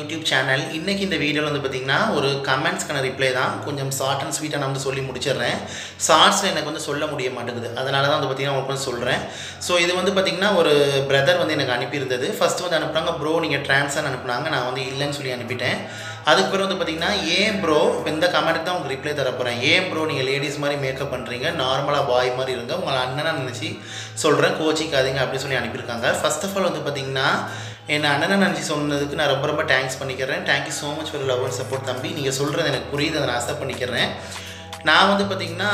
YouTube channel இன்றைக்கி இந்த வீடியோவில் வந்து பார்த்திங்கன்னா ஒரு கமெண்ட்ஸ்க்கான ரிப்ளை தான் கொஞ்சம் ஷார்ட் அண்ட் ஸ்வீட்டாக நான் வந்து சொல்லி முடிச்சிடுறேன் ஷார்ட்ஸில் எனக்கு வந்து சொல்ல முடிய மாட்டேங்குது அதனால தான் வந்து பார்த்திங்கன்னா உங்களுக்கு வந்து சொல்கிறேன் ஸோ இது வந்து பார்த்திங்கன்னா ஒரு பிரதர் வந்து எனக்கு அனுப்பியிருந்தது ஃபஸ்ட்டு வந்து அனுப்புனாங்க ப்ரோ நீங்கள் ட்ரான்ஸ்ஃபர் அனுப்புனாங்க நான் வந்து இல்லைன்னு சொல்லி அனுப்பிட்டேன் அதுக்கு பிறகு வந்து பார்த்திங்கன்னா ஏன் ப்ரோ இந்த கமெண்ட் தான் உங்களுக்கு ரிப்ளை தர போகிறேன் ஏன் ப்ரோ நீங்கள் லேடிஸ் மாதிரி மேக்கப் பண்ணுறீங்க நார்மலாக பாய் மாதிரி இருங்க உங்களை அண்ணனாக நினச்சி சொல்கிறேன் கோச்சிக்காதீங்க அப்படின்னு சொல்லி அனுப்பியிருக்காங்க ஃபர்ஸ்ட் ஆஃப் ஆல் வந்து பார்த்திங்கன்னா என் அண்ணனை நினச்சி சொன்னதுக்கு நான் ரொம்ப ரொம்ப தேங்க்ஸ் பண்ணிக்கிறேன் thank you so much for love and support தம்பி நீங்கள் சொல்கிறது எனக்கு புரியுது அதை நான் அக்செப்ட் பண்ணிக்கிறேன் நான் வந்து பார்த்திங்கன்னா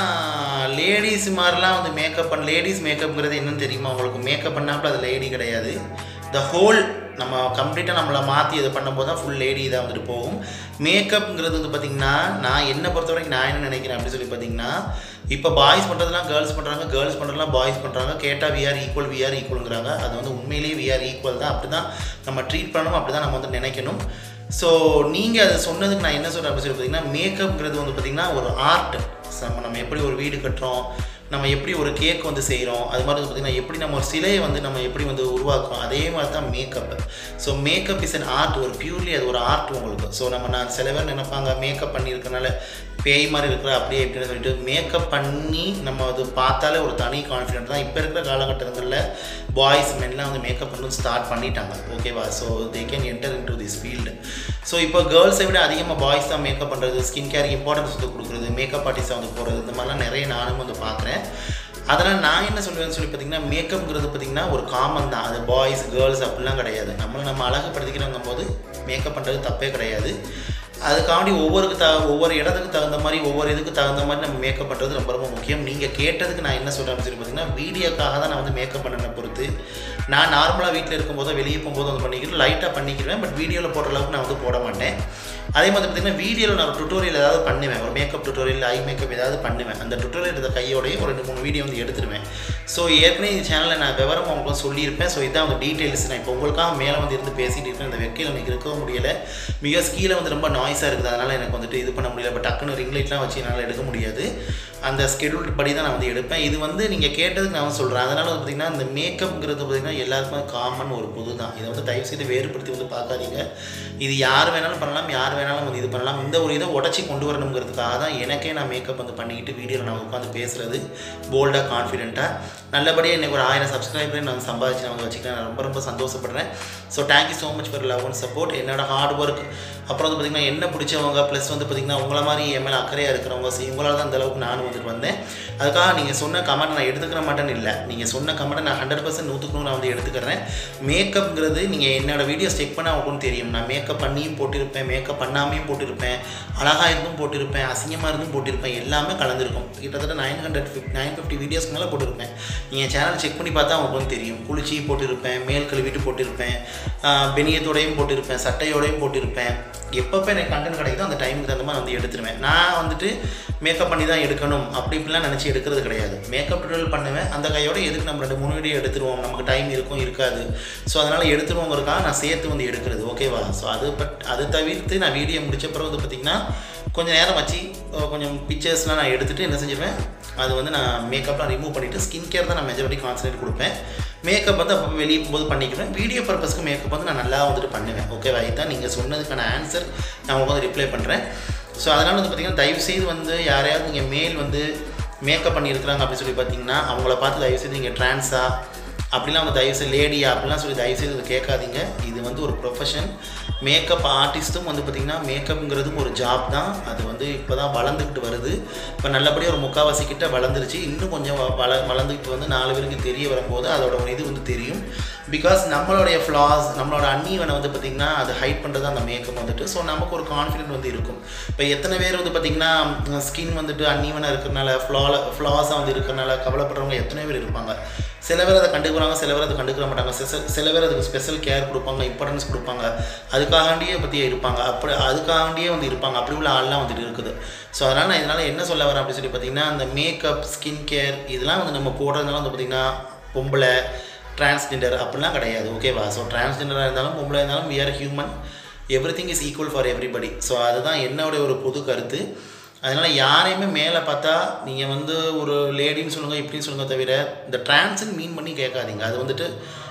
லேடிஸ் மாதிரிலாம் வந்து மேக்கப் பண்ண லேடிஸ் மேக்கப்ங்கிறது என்னன்னு தெரியுமா உங்களுக்கு மேக்கப் பண்ணாப்புல அது லேடி கிடையாது த ஹோல் நம்ம கம்ப்ளீட்டாக நம்மளை மாற்றி இது பண்ணும்போது தான் ஃபுல் லேடி இதாக வந்துட்டு போகும் மேக்கப்ங்கிறது வந்து பார்த்திங்கன்னா நான் என்னை பொறுத்த வரைக்கும் நான் என்ன நினைக்கிறேன் அப்படின்னு சொல்லி பார்த்தீங்கன்னா இப்போ பாய்ஸ் பண்ணுறதுலாம் கேர்ள்ஸ் பண்ணுறாங்க கேர்ள்ஸ் பண்ணுறதுலாம் பாய்ஸ் பண்ணுறாங்க கேட்டால் விஆர் ஈக்குவல் விஆர் ஈக்குவலுங்கிறாங்க அது வந்து உண்மையிலேயே விஆர் ஈக்குவல் தான் அப்படி தான் நம்ம ட்ரீட் பண்ணணும் அப்படி தான் நம்ம வந்து நினைக்கணும் ஸோ நீங்கள் அதை சொன்னதுக்கு நான் என்ன சொல்கிறேன் அப்படின்னு சொல்லி பார்த்தீங்கன்னா மேக்கப்ங்கிறது வந்து பார்த்திங்கன்னா ஒரு ஆர்ட் நம்ம நம்ம எப்படி ஒரு வீடு கட்டுறோம் நம்ம எப்படி ஒரு கேக் வந்து செய்கிறோம் அது மாதிரி வந்து பார்த்திங்கன்னா எப்படி நம்ம ஒரு சிலையை வந்து நம்ம எப்படி வந்து உருவாக்குறோம் அதே மாதிரி தான் makeup so makeup is an art ஒரு பியூர்லி அது ஒரு ஆர்ட் உங்களுக்கு ஸோ நம்ம நான் சில பேர் நினைப்பாங்க மேக்கப் பண்ணியிருக்கனால பேய் மாதிரி இருக்கிற அப்படியே எப்படின்னு சொல்லிட்டு மேக்கப் பண்ணி நம்ம அது பார்த்தாலே ஒரு தனி கான்ஃபிடென்ட் தான் இப்போ இருக்கிற காலகட்டங்களில் பாய்ஸ் மென்லாம் வந்து மேக்கப் பண்ணணும் ஸ்டார்ட் பண்ணிட்டாங்க ஓகேவா so they can enter into this field so இப்போ கேர்ள்ஸை விட அதிகமாக பாய்ஸ் தான் மேக்கப் பண்ணுறது ஸ்கின் கேருக்கு இம்பார்ட்டன்ஸ் வந்து கொடுக்குறது மேக்கப் ஆர்டிஸ்டாக வந்து போகிறது இந்த மாதிரிலாம் நிறைய நானும் வந்து பார்க்குறேன் அதனால் நான் என்ன சொல்லுவேன்னு சொல்லி பார்த்தீங்கன்னா மேக்கப்ங்கிறது பார்த்தீங்கன்னா ஒரு காமன் தான் அது பாய்ஸ் கேர்ள்ஸ் அப்படிலாம் கிடையாது நம்மளை நம்ம அழகுப்படுத்திக்கிறவங்க போது மேக்கப் பண்ணுறது தப்பே கிடையாது அதுக்காண்டி ஒவ்வொருக்கு த ஒவ்வொரு இடத்துக்கு தகுந்த மாதிரி ஒவ்வொரு இதுக்கு தகுந்த மாதிரி நம்ம மேக்கப் பண்ணுறது ரொம்ப ரொம்ப முக்கியம் நீங்கள் கேட்டதுக்கு நான் என்ன சொல்கிறேன்னு சொல்லி பார்த்தீங்கன்னா வீடியோக்காக தான் நான் வந்து மேக்கப் பண்ணனை பொறுத்து நான் நார்மலாக வீட்டில் இருக்கும்போதோ வெளியே போகும்போது வந்து பண்ணிக்கிறேன் லைட்டாக பண்ணிக்கிறேன் பட் வீடியோவில் போடுற அளவுக்கு நான் வந்து போட மாட்டேன் அதே மாதிரி பார்த்தீங்கன்னா வீடியோவில் நான் ஒரு டுட்டோரியல் ஏதாவது பண்ணுவேன் ஒரு மேக்கப் டுட்டோரியல் ஐ மேக்கப் ஏதாவது பண்ணுவேன் அந்த டுட்டோரியல் இருந்த கையோடய ஒரு ரெண்டு மூணு வீடியோ வந்து எடுத்துருவேன் ஸோ ஏற்கனவே இந்த சேனலில் நான் விவரம் உங்களுக்கு சொல்லியிருப்பேன் ஸோ இதான் வந்து டீட்டெயில்ஸ் நான் இப்போ உங்களுக்காக மேலே வந்து இருந்து பேசிகிட்டு இருக்கேன் இந்த வெக்கையில் எனக்கு இருக்கவும் முடியலை பிகாஸ் கீழே வந்து ரொம்ப நாய்ஸாக இருக்குது அதனால் எனக்கு வந்துட்டு இது பண்ண முடியல பட் டக்குன்னு ரிங் லைட்லாம் வச்சு என்னால் எடுக்க முடியாது அந்த ஸ்கெடியூல் படி தான் நான் வந்து எடுப்பேன் இது வந்து நீங்கள் கேட்டதுக்கு நான் வந்து சொல்கிறேன் அதனால் வந்து பார்த்திங்கன்னா இந்த மேக்கப்ங்கிறது பார்த்திங்கன்னா எல்லாருக்குமே காமன் ஒரு பொது தான் இதை வந்து தயவு செய்து வேறுபடுத்தி வந்து பார்க்காதீங்க இது யார் வேணாலும் பண்ணலாம் யார் வேணாலும் வந்து இது பண்ணலாம் இந்த ஒரு இதை உடச்சி கொண்டு வரணுங்கிறதுக்காக தான் எனக்கே நான் மேக்கப் வந்து பண்ணிக்கிட்டு வீடியோவில் நான் உட்காந்து பேசுகிறது போல்டாக கான்ஃபிடென்ட்டாக நல்லபடியாக எனக்கு ஒரு ஆயிரம் சப்ஸ்கிரைபரே நான் சம்பாதிச்சு நான் வந்து வச்சுக்கிறேன் நான் ரொம்ப ரொம்ப சந்தோஷப்படுறேன் so thank you so much for love and support என்னோட ஹார்ட் ஒர்க் அப்புறம் வந்து பார்த்திங்கன்னா என்ன பிடிச்சவங்க ப்ளஸ் வந்து பார்த்திங்கன்னா உங்களை மாதிரி என் மேலே அக்கறையாக இருக்கிறவங்க ஸோ இவங்களால தான் இந்த அளவுக்கு நானும் வந்துட்டு வந்தேன் அதுக்காக நீங்கள் சொன்ன கமெண்ட் நான் எடுத்துக்கிற மாட்டேன்னு இல்லை நீங்கள் சொன்ன கமெண்ட்டை நான் ஹண்ட்ரட் பர்சன்ட் நூற்றுக்கு நூறு நான் வந்து எடுத்துக்கிறேன் மேக்கப்ங்கிறது நீங்கள் என்னோட வீடியோஸ் செக் பண்ணால் உங்களுக்கு தெரியும் நான் மேக்கப் பண்ணியும் போட்டிருப்பேன் மேக்கப் பண்ணாமையும் போட்டிருப்பேன் அழகாக இருந்தும் போட்டிருப்பேன் அசிங்கமாக இருந்தும் போட்டிருப்பேன் எல்லாமே கலந்துருக்கும் கிட்டத்தட்ட nine hundred fifty nine fifty வீடியோஸ்க்கு மேலே போட்டிருப்பேன் நீங்கள் சேனல் செக் பண்ணி பார்த்தா உங்களுக்கு வந்து தெரியும் குளிச்சு போட்டிருப்பேன் மேல் கழுவிட்டு போட்டிருப்பேன் பெனியத்தோடையும் போட்டிருப்பேன் சட்டையோடையும் போட்டிருப்பேன் எப்பப்போ எனக்கு கண்டென்ட் கிடைக்குதோ அந்த டைமுக்கு தகுந்த மாதிரி வந்து எடுத்துருவேன் நான் வந்துட்டு மேக்கப் பண்ணி தான் எடுக்கணும் அப்படி இப்படிலாம் நினச்சி எடுக்கிறது கிடையாது மேக்கப் டுட்டோரியல் பண்ணுவேன் அந்த கையோட எதுக்கு நம்ம ரெண்டு மூணு வீடியோ எடுத்துருவோம் நமக்கு டைம் இருக்கும் இருக்காது ஸோ அதனால் எடுத்துருவோங்கிறதுக்காக நான் சேர்த்து வந்து எடுக்கிறது ஓகேவா ஸோ அது பட் அது தவிர்த்து நான் வீடியோ முடிச்ச பிறகு வந்து பார்த்திங்கன்னா கொஞ்சம் நேரம் வச்சு கொஞ்சம் பிக்சர்ஸ்லாம் நான் எடுத்துகிட்டு என்ன செஞ்சிருவேன் அது வந்து நான் மேக்கப்லாம் ரிமூவ் பண்ணிவிட்டு ஸ்கின் கேர் தான் நான் மெஜாரிட்டி கான்சன்ட்ரேட் கொடுப்பேன் மேக்கப் வந்து அப்போ வெளியே போகும்போது பண்ணிக்கிறேன் வீடியோ பர்பஸ்க்கு மேக்கப் வந்து நான் நல்லா வந்துட்டு பண்ணுவேன் ஓகேவா இதுதான் நீங்கள் சொன்னதுக்கான ஆன்சர் நான் உங்களுக்கு வந்து ரிப்ளை பண்ணுறேன் ஸோ அதனால் வந்து பார்த்திங்கன்னா தயவுசெய்து வந்து யாரையாவது நீங்கள் மேல் வந்து மேக்கப் பண்ணியிருக்கிறாங்க அப்படின்னு சொல்லி பார்த்தீங்கன்னா அவங்கள பார்த்து தயவுசெய்து நீங்கள் ட்ரான்ஸா அப்படிலாம் வந்து தயவுசெய்து லேடியா அப்படிலாம் சொல்லி தயவுசெய்து இது கேட்காதீங்க இது வந்து ஒரு ப்ரொஃபஷன் மேக்கப் ஆர்டிஸ்ட்டும் வந்து பார்த்திங்கன்னா மேக்கப்புங்கிறதும் ஒரு ஜாப் தான் அது வந்து இப்போ தான் வளர்ந்துக்கிட்டு வருது இப்போ நல்லபடியாக ஒரு முக்கால்வாசி கிட்ட வளர்ந்துருச்சு இன்னும் கொஞ்சம் வ- வள வளர்ந்துக்கிட்டு வந்து நாலு பேருக்கு தெரிய வரும்போது அதோட ஒரு இது வந்து தெரியும் பிகாஸ் நம்மளுடைய ஃப்ளாஸ் நம்மளோட அன்னீவனை வந்து பார்த்திங்கன்னா அது ஹைட் பண்ணுறது அந்த மேக்கப் வந்துட்டு ஸோ நமக்கு ஒரு கான்ஃபிடென்ட் வந்து இருக்கும் இப்போ எத்தனை பேர் வந்து பார்த்திங்கன்னா ஸ்கின் வந்துட்டு அன்னீவனாக இருக்கிறனால ஃப்ளால ஃப்ளாஸாக வந்து இருக்கிறனால கவலைப்படுறவங்க எத்தனை பேர் இருப்பாங்க சில பேர் அதை கண்டுக்கிறாங்க சில பேர் அதை கண்டுக்கிற மாட்டாங்க சில- சில பேர் அதுக்கு ஸ்பெஷல் கேர் கொடுப்பாங்க இம்பார்ட்டன்ஸ் கொடுப்பாங்க அதுக்காண்டியே பற்றியே இருப்பாங்க அப்படி அதுக்காண்டியே வந்து இருப்பாங்க அப்படி உள்ள ஆள்லாம் வந்துட்டு இருக்குது ஸோ அதனால் நான் இதனால் என்ன சொல்ல வரேன் அப்படின்னு சொல்லி பார்த்தீங்கன்னா அந்த மேக்கப் ஸ்கின் கேர் இதெல்லாம் வந்து நம்ம போடுறதுனால வந்து பார்த்திங்கன்னா பொம்பளை டிரான்ஸ்ஜெண்டர் அப்படிலாம் கிடையாது ஓகேவா ஸோ டிரான்ஸ்ஜெண்டராக இருந்தாலும் பொம்பளை இருந்தாலும் we are human everything is equal for everybody so அதுதான் என்னோடைய ஒரு பொது கருத்து அதனால் யாரையுமே மேலே பார்த்தா நீங்கள் வந்து ஒரு லேடின்னு சொல்லுங்கள் இப்படின்னு சொல்லுங்கள் தவிர இந்த டிரான்ஸ்ன்னு மீன் பண்ணி கேட்காதீங்க அது வந்துட்டு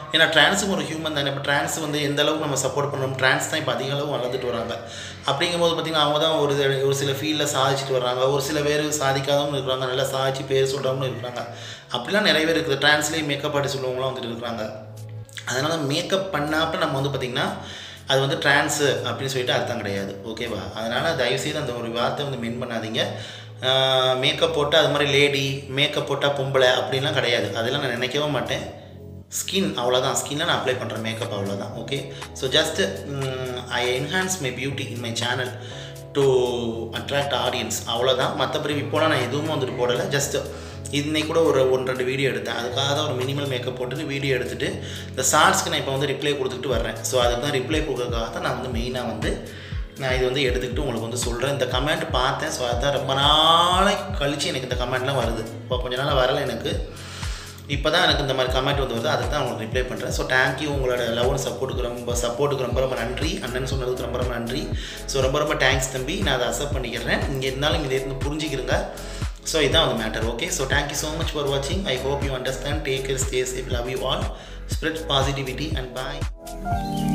ஏன்னா ட்ரான்ஸும் ஒரு ஹியூமன் தானே இப்போ ட்ரான்ஸ் வந்து எந்த அளவுக்கு நம்ம சப்போர்ட் பண்ணணும் ட்ரான்ஸ் தான் இப்போ அதிக அளவு வளர்ந்துட்டு வராங்க அப்படிங்கும்போது பார்த்திங்கன்னா அவங்க தான் ஒரு ஒரு சில ஃபீல்டில் சாதிச்சுட்டு வர்றாங்க ஒரு சில பேர் சாதிக்காதவங்க இருக்கிறாங்க நல்லா சாதிச்சு பேர் சொல்கிறவங்களும் இருக்கிறாங்க அப்படிலாம் நிறைய பேர் இருக்குது ட்ரான்ஸ்லேயே மேக்கப் ஆர்டிஸ்ட் உள்ளவங்களாம் வந்துட்டு இருக்கிறாங்க அதனால் மேக்கப் பண்ணாப்ப நம்ம வந்து பார்த்திங்கன்னா அது வந்து ட்ரான்ஸு அப்படின்னு சொல்லிட்டு அர்த்தம் கிடையாது ஓகேவா அதனால் தயவுசெய்து அந்த ஒரு வார்த்தை வந்து மென் பண்ணாதீங்க மேக்கப் போட்டால் அது மாதிரி லேடி மேக்கப் போட்டால் பொம்பளை அப்படின்லாம் கிடையாது அதெல்லாம் நான் நினைக்கவே மாட்டேன் ஸ்கின் அவ்வளோதான் ஸ்கின்னை நான் அப்ளை பண்ணுறேன் மேக்கப் அவ்வளோதான் okay so just I enhance my beauty in my channel to attract audience அவ்வளோதான் மற்றபடி இப்போலாம் நான் எதுவும் வந்துட்டு போடலை ஜஸ்ட் இன்னைக்கு கூட ஒரு ஒன்று ரெண்டு வீடியோ எடுத்தேன் அதுக்காக தான் ஒரு மினிமல் மேக்கப் போட்டுட்டு வீடியோ எடுத்துகிட்டு இந்த ஷார்ட்ஸ்க்கு நான் இப்போ வந்து ரிப்ளை கொடுத்துட்டு வர்றேன் ஸோ அதுக்கு தான் ரிப்ளை கொடுக்கறதுக்காக தான் நான் வந்து மெயினாக வந்து நான் இது வந்து எடுத்துக்கிட்டு உங்களுக்கு வந்து சொல்கிறேன் இந்த கமெண்ட் பார்த்தேன் ஸோ அதுதான் ரொம்ப நாளைக்கு கழித்து எனக்கு இந்த கமெண்ட்லாம் வருது இப்போ கொஞ்ச நாள் வரலை எனக்கு இப்போ தான் எனக்கு இந்த மாதிரி கமெண்ட் வந்து வருது அதுக்கு தான் உங்களுக்கு ரிப்ளை பண்ணுறேன் ஸோ தேங்க்யூ உங்களோட லவ் அண்ட் சப்போர்ட்டுக்கு ரொம்ப சப்போர்ட்டுக்கு ரொம்ப ரொம்ப நன்றி அண்ணன் சொன்னதுக்கு ரொம்ப ரொம்ப நன்றி ஸோ ரொம்ப ரொம்ப தேங்க்ஸ் தம்பி நான் அதை அக்செப்ட் பண்ணிக்கிறேன் இங்கே இருந்தாலும் இதை இருந்து புரிஞ்சுக்கிறங்க ஸோ இதான் வந்து matter okay so thank you so much for வாட்சிங் I hope you understand take care stay safe love you all spread positivity and bye